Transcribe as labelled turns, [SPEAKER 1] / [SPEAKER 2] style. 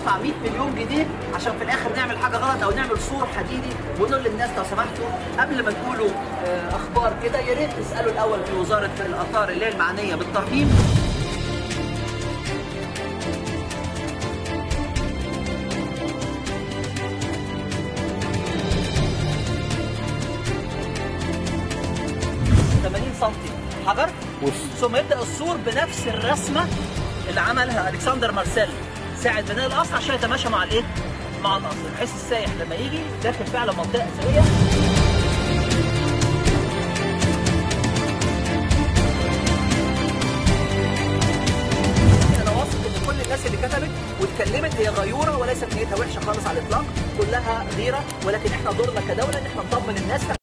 [SPEAKER 1] ندفع 100 مليون جنيه عشان في الاخر نعمل حاجه غلط او نعمل سور حديدي ونقول للناس لو سمحتوا قبل ما تقولوا آه، اخبار كده يا ريت تسالوا الاول في وزاره الاثار اللي هي المعنيه بالترميم سم حجر ثم يبدا السور بنفس الرسمه اللي عملها الكسندر مارسيل ساعد بناء القصر عشان يتماشى مع الايه؟ مع القصر بحيث السايح لما يجي داخل فعلا منطقه اثريه انا واثق ان كل الناس اللي كتبت واتكلمت هي غيوره وليست نيتها وحشه خالص على الاطلاق كلها غيره ولكن احنا دورنا كدوله ان احنا نطمن الناس